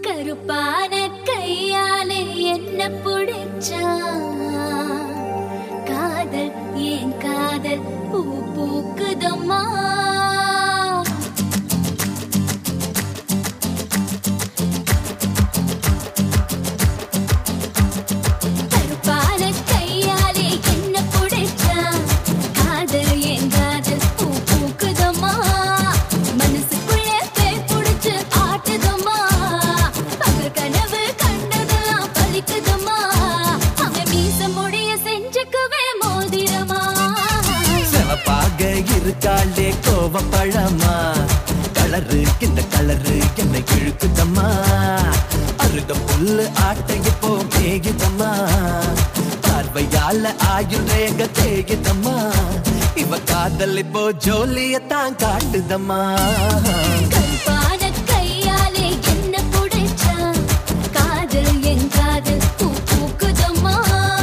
கருப்பான கையாலே என்ன புடிச்சா காதல் ஏன் காதல் பூ பூக்குதம்மா கருப்பான கையாலே என்ன புடிச்சா காதல் ஏன் காதல் பூ பூக்குதம்மா மனசுக்குள்ளே பேய் புடிச்சு ஆட்டுதம்மா பகல் கனவு கண்டதெல்லாம் பலிக்குதம்மா அவன் மீச முடிய செஞ்சுக்குவே மோதிரமா சிவப்பாக இருக்காளே கோவப்பழமா கலரு இந்த கலரு என்னை இழுக்குதம்மா அருக புல்லு ஆட்டை இப்போ மேயுதம்மா பார்வையால ஆயுள் ரேக தேயுதம்மா இவ காதல் இப்போ ஜோலியத்தான் காட்டுதம்மா கருப்பான கையாலே என்ன புடிச்சா காதல் என் காதல் பூ பூக்குதம்மா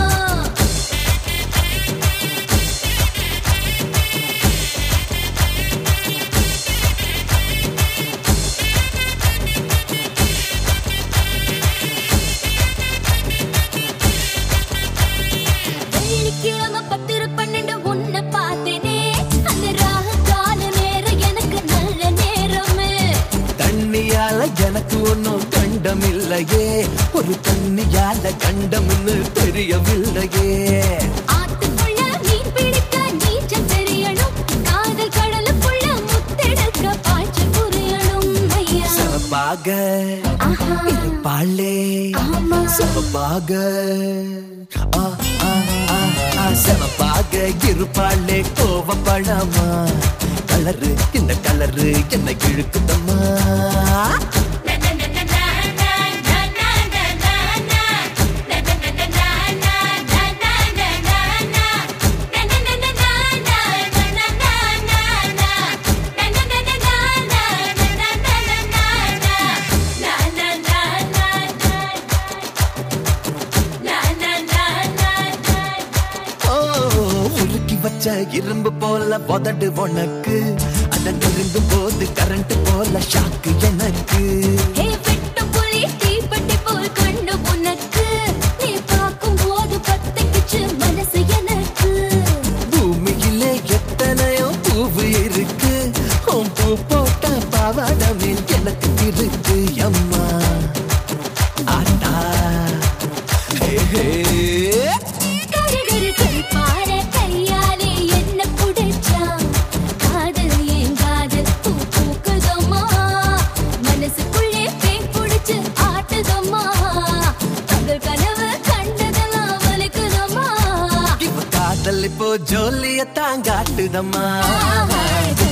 வெள்ளிக்கிழமை பத்திர பன்னெண்டு உன்னை பார்த்தேனே அந்த ராகு கால நேரம் எனக்கு நல்ல நேரமே தண்ணியால எனக்கு ஒன்னும் கண்டம் இல்லையே ஒரு தண்ணியால கண்டம்னு தெரியவில்லையே ஆத்துக்குள்ள மீன் பிடிக்க நீச்சல் தெரியணும் காதல் கடலுக்குள்ள முத்தெடுக்க பாய்ச்சல் புரியணும் ஐயா சிவப்பாக ஆஹா இருப்பாளே ஆமா சிவப்பாக ஆ, ஆ, ஆ, ஆ, சிவப்பாக இருப்பாளே கோவப்படாமா கலரு இந்த கலரு என்ன இழுக்குதம்மா ஓ, உருக்கி வச்ச இரும்பு போல உதடு உனக்கு அதை நெருங்கும் போது கரண்ட் போல ஷாக்கு எனக்கு ஹே வெட்டு புலி தீப்பெட்டி போல் கண்ணு உனக்கு நீ பார்க்கும் போது பத்திக்குச்சு மனசு எனக்கு பூமியிலே எத்தனையோ பூவு இருக்கு உன் பூ போட்ட பாவாடமே எனக்கு இருக்கு அம்மா ஆட்டா ஹே, ஹே. கருகரு கருப்பான கையாலே என்ன புடிச்சா காதல் ஏன் காதல் பூ பூக்குதம்மா மனசுக்குள்ளே பேய் புடிச்சு ஆட்டுதம்மா பகல் கனவு கண்டதெல்லாம் வலிக்குதம்மா இவ காதல் இப்போ ஜோலியத்தான் காட்டுதம்மா ஆஹா,